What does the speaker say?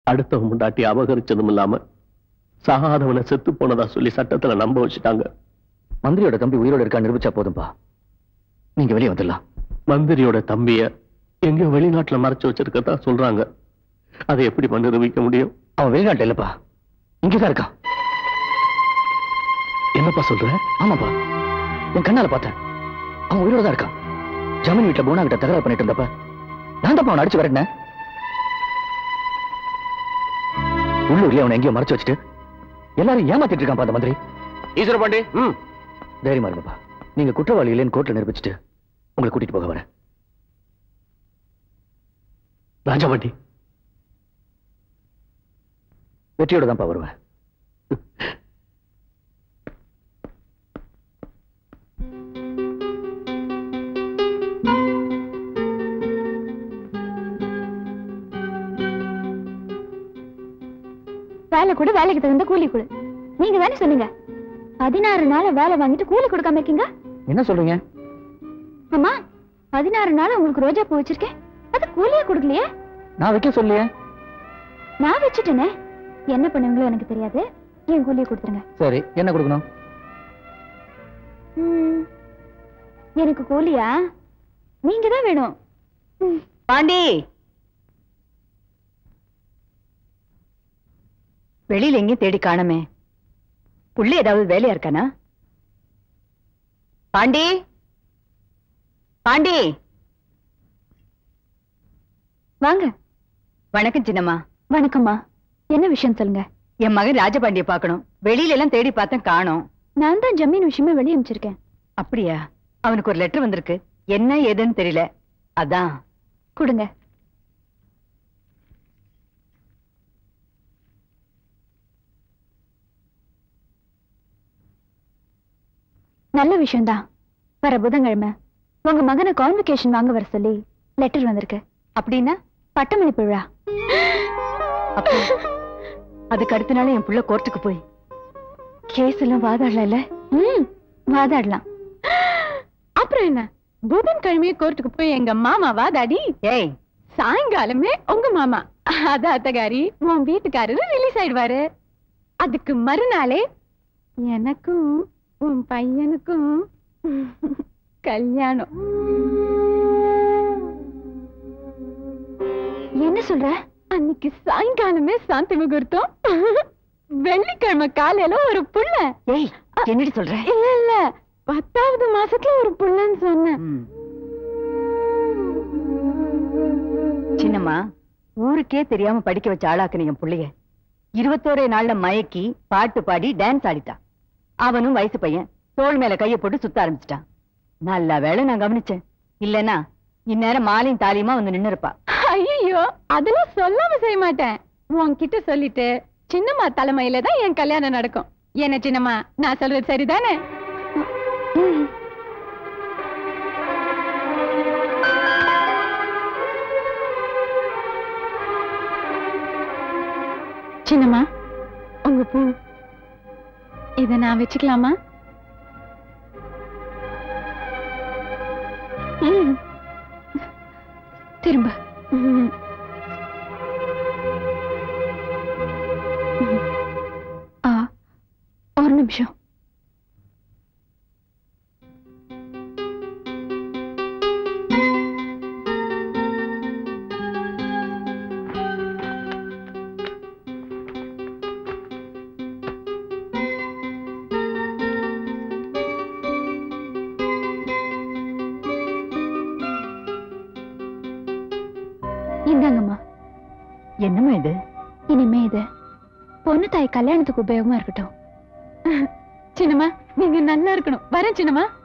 அடுத்தவன் முண்டாட்டி அபகரிச்சதும் இல்லாம சாகாதவனை செத்து போனதா சொல்லி சட்டத்துல நம்ப வச்சுட்டாங்க மந்திரியோட தம்பி உயிரோட இருக்கா நிரூபிச்சா போதும்பா நீங்க வெளியே வந்துடலாம் மந்திரியோட தம்பிய எங்கேயோ வெளிநாட்டுல மறைச்சு வச்சிருக்கதா சொல்றாங்க அதை எப்படி நிரூபிக்க முடியும் அவன் வெளிநாட்டுல இல்லப்பா இங்கதான் இருக்கான் என்னப்பா சொல்ற ஆமாப்பா என் கண்ணால பார்த்தேன் அவன் உயிரோட தான் இருக்கான் ஜமீன் வீட்டுல போனா கிட்ட தகராறு பண்ணிட்டு இருந்தப்ப நான் தான் அவனை அடிச்சு வரட்டேன் உள்ளூர்லயே அவனை எங்கேயோ மறைச்சு வச்சுட்டு எல்லாரும் ஏமாத்திட்டு இருக்கான் அந்த மந்திரி ஈஸ்வர பாண்டி ம் தைரியமா இருங்கப்பா நீங்க குற்றவாளி இல்லைன்னு கோர்ட்ல நிரூபிச்சுட்டு உங்களை கூட்டிட்டு போக வரேன் ராஜாபாண்டி வெற்றியோட தான்ப்பா வருவேன் வேலை கூட வேலைக்கு தகுந்த கூலி கொடு நீங்க தானே சொன்னீங்க பதினாறு நாள் வேலை வாங்கிட்டு கூலி கொடுக்காம இருக்கீங்க என்ன சொல்றீங்க அம்மா பதினாறு நாள் உங்களுக்கு ரோஜா பூ வச்சிருக்கேன் அது கூலியே கொடுக்கலையே நான் வைக்க சொல்லியே நான் வச்சுட்டேனே என்ன பண்ணுவீங்களோ எனக்கு தெரியாது என் கூலியை கொடுத்துருங்க சரி என்ன கொடுக்கணும் ம், எனக்கு கூலியா நீங்க தான் வேணும் ம். பாண்டி வெளியில எங்கேயும் தேடி காணமே புள்ள ஏதாவது வேலையா இருக்கானா பாண்டி பாண்டி வாங்க வணக்கம் சின்னம்மா வணக்கம்மா என்ன விஷயம் சொல்லுங்க என் மகன் ராஜபாண்டிய பார்க்கணும் வெளியில எல்லாம் தேடி பார்த்தேன் காணோம் நான் தான் ஜமீன் விஷயமா வெளியே அனுப்பிச்சிருக்கேன் அப்படியா அவனுக்கு ஒரு லெட்டர் வந்திருக்கு என்ன ஏதுன்னு தெரியல அதான் கொடுங்க நல்ல விஷயம்தான் வர புதன்கிழமை உங்க மகனை கான்வெகேஷன் வாங்க வர சொல்லி லெட்டர் வந்திருக்கு அப்படின்னா பட்டமளிப்பு விழா அப்போ அதுக்கு அடுத்த நாள் என் புள்ள கோர்ட்டுக்கு போய் கேஸ் எல்லாம் வாதாடல ம் வாதாடலாம் அப்புறம் என்ன புதன்கிழமையே கோர்ட்டுக்கு போய் எங்க மாமா வாதாடி ஏய் சாயங்காலமே உங்க மாமா அத அத்தகாரி உன் வீட்டுக்காரரு ரிலீஸ் ஆயிடுவாரு அதுக்கு மறுநாளே எனக்கும் உன் பையனுக்கும் கல்யாணம் என்ன சொல்ற அன்னைக்கு சாயங்காலமே சாந்தி முகூர்த்தம் வெள்ளிக்கிழமை காலையில ஒரு புள்ள ஏய் என்னடி சொல்ற இல்ல இல்ல பத்தாவது மாசத்துல ஒரு புள்ளன்னு சொன்னேன் ம். சின்னம்மா ஊருக்கே தெரியாம படிக்க வச்ச ஆளாக்குன என் புள்ளைய இருபத்தோரே நாள்ல மயக்கி பாட்டு பாடி டான்ஸ் ஆடிட்டான் அவனும் வயசு பையன் தோள் மேல கைய போட்டு சுத்த ஆரம்பிச்சிட்டான் நல்ல வேளை நான் கவனிச்சேன் இல்லனா இந்நேரம் மாலையும் தாலியுமா வந்து நின்னு இருப்பா ஐயோ அதெல்லாம் சொல்லாம செய்ய மாட்டேன் உன்கிட்ட சொல்லிட்டு சின்னம்மா தலைமையில தான் என் கல்யாணம் நடக்கும் என்ன சின்னம்மா நான் சொல்றது சரிதானே ம். சின்னம்மா உங்க பூ இத நான் வச்சுக்கலாமா ம். திரும்ப ம். ஆ ஒரு நிமிஷம் இந்தாங்கம்மா என்னம்மா இது இனிமே இது பொண்ணு தாய் கல்யாணத்துக்கு உபயோகமா இருக்கட்டும் சின்னம்மா நீங்க நல்லா இருக்கணும் வரேன் சின்னம்மா